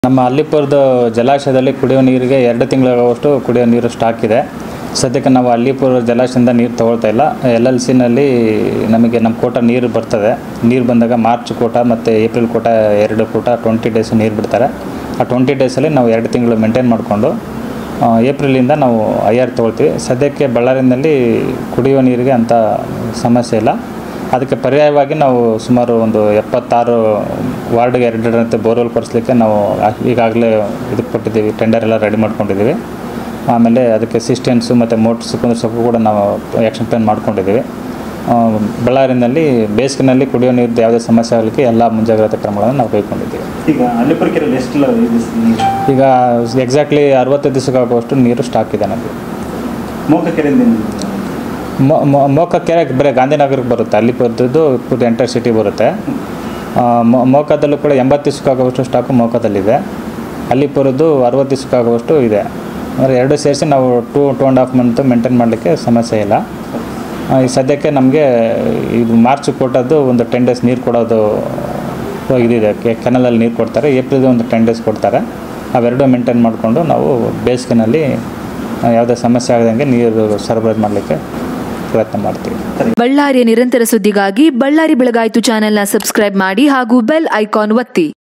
ನಮ್ಮ ಅಲ್ಲಿಪುರದ ಜಲಾಶಯದಲ್ಲಿ ಕುಡಿಯೋ ನೀರಿಗೆ ಎರಡು ತಿಂಗಳಾಗುವಷ್ಟು ಕುಡಿಯೋ ನೀರು ಸ್ಟಾಕ್ ಇದೆ ಸದ್ಯಕ್ಕೆ ನಾವು ಅಲ್ಲಿಪುರ ಜಲಾಶಯದಿಂದ ನೀರು ತಗೊಳ್ತಾ ಇಲ್ಲ ಎಲ್ ಎಲ್ ಸಿನಲ್ಲಿ ನಮಗೆ ನಮ್ಮ ಕೋಟ ನೀರು ಬರ್ತದೆ ನೀರು ಬಂದಾಗ ಮಾರ್ಚ್ ಕೋಟ ಮತ್ತು ಏಪ್ರಿಲ್ ಕೋಟ ಎರಡು ಕೋಟ ಟ್ವೆಂಟಿ ಡೇಸ್ ನೀರು ಬಿಡ್ತಾರೆ ಆ ಟ್ವೆಂಟಿ ಡೇಸಲ್ಲಿ ನಾವು ಎರಡು ತಿಂಗಳು ಮೇಂಟೈನ್ ಮಾಡಿಕೊಂಡು ಏಪ್ರಿಲಿಂದ ನಾವು ಐ ಆರ್ ತೊಗೊಳ್ತೀವಿ ಸದ್ಯಕ್ಕೆ ಬಳ್ಳಾರಿನಲ್ಲಿ ಕುಡಿಯುವ ನೀರಿಗೆ ಅಂಥ ಸಮಸ್ಯೆ ಇಲ್ಲ ಅದಕ್ಕೆ ಪರ್ಯಾಯವಾಗಿ ನಾವು ಸುಮಾರು ಒಂದು ಎಪ್ಪತ್ತಾರು ವಾರ್ಡ್ಗೆ ಎರಡರಂತೆ ಬೋರ್ವೆಲ್ ಕೊರೆಸ್ಲಿಕ್ಕೆ ನಾವು ಆ- ಈಗಾಗಲೇ ಇದಕ್ಕೆ ಕೊಟ್ಟಿದ್ದೀವಿ ಟೆಂಡರ್ ಎಲ್ಲ ರೆಡಿ ಮಾಡ್ಕೊಂಡಿದ್ದೀವಿ ಆಮೇಲೆ ಅದಕ್ಕೆ ಸಿಸ್ಟೆನ್ಸು ಮತ್ತು ಮೋಟ್ರ್ಸ್ ಕುಂದಿರ್ಸೋಕ್ಕೂ ಕೂಡ ನಾವು ಆ್ಯಕ್ಷನ್ ಪ್ಲಾನ್ ಮಾಡ್ಕೊಂಡಿದ್ದೀವಿ ಆ, ಬಳ್ಳಾರಿನಲ್ಲಿ ಬೇಸಿಗೆನಲ್ಲಿ ಕುಡಿಯೋ ನೀರು ಯಾವುದೇ ಸಮಸ್ಯೆ ಆಗಲಿಕ್ಕೆ ಎಲ್ಲ ಮುಂಜಾಗ್ರತಾ ಕ್ರಮಗಳನ್ನು ನಾವು ಕೈಗೊಂಡಿದ್ದೀವಿ ಈಗ ಅಲ್ಲಿಪುರ ಕೆರೆ ಎಷ್ಟು ಇದೆ ನೀರು ಈಗ ಎಕ್ಸಾಕ್ಟ್ಲಿ ಅರವತ್ತು ದಿವಸಕ್ಕಾಗುವಷ್ಟು ನೀರು ಸ್ಟಾಕ್ ಇದೆ ನಮಗೆ ಮೋಕ ಕೆರೆಯಿಂದ ಏನು? ಮೊ- ಮೊ- ಮೋಕ ಕೆರೆ ಬರೀ ಗಾಂಧಿನಗರಕ್ಕೆ ಬರುತ್ತೆ ಅಲ್ಲಿ ಬರ್ತದ್ದು ಪೂರ್ತಿ ಎಂಟರ್ ಸಿಟಿ ಬರುತ್ತೆ ಆ, ಮೊ- ಮೋಕದಲ್ಲೂ ಕೂಡ ಎಂಬತ್ತು ದಿವಸಕ್ಕಾಗುವಷ್ಟು ಸ್ಟಾಕು ಮೋಕದಲ್ಲಿದೆ ಅಲ್ಲಿಪುರದ್ದು ಅರವತ್ತು ದಿವಸಕ್ಕಾಗುವಷ್ಟು ಇದೆ ಅಂದರೆ ಎರಡು ಸೇರಿಸಿ ನಾವು two two and half month maintain ಮಾಡಲಿಕ್ಕೆ ಸಮಸ್ಯೆ ಇಲ್ಲ ಆ, ಈ ಸದ್ಯಕ್ಕೆ ನಮಗೆ ಇದು ಮಾರ್ಚ್ ಕೊಟ್ಟದ್ದು ಒಂದು ಟೆನ್ ಡೇಸ್ ನೀರು ಕೊಡೋದು ಇದಿದೆ ಕೆ- ಕೆನಲಲ್ಲಿ ನೀರು ಕೊಡ್ತಾರೆ ಏಪ್ರಿಲ್ಗೆ ಒಂದು ಟೆನ್ ಡೇಸ್ ಕೊಡ್ತಾರೆ ಅವೆರಡು ಮೇಂಟೈನ್ ಮಾಡಿಕೊಂಡು ನಾವು ಬೇಸಿಗೆನಲ್ಲಿ ಆ, ಯಾವುದೇ ಸಮಸ್ಯೆ ಆಗದಂಗೆ ನೀರು ಸರಬರಾಜು ಮಾಡಲಿಕ್ಕೆ ಪ್ರಯತ್ನ ಮಾಡ್ತೀವಿ ಬಳ್ಳಾರಿಯ ನಿರಂತರ ಸುದ್ದಿಗಾಗಿ ಬಳ್ಳಾರಿ ಬೆಳಗಾಯಿತು ಚಾನೆಲ್ನ ಸಬ್ಸ್ಕ್ರೈಬ್ ಮಾಡಿ ಹಾಗೂ ಬೆಲ್ ಐಕಾನ್ ಒತ್ತಿ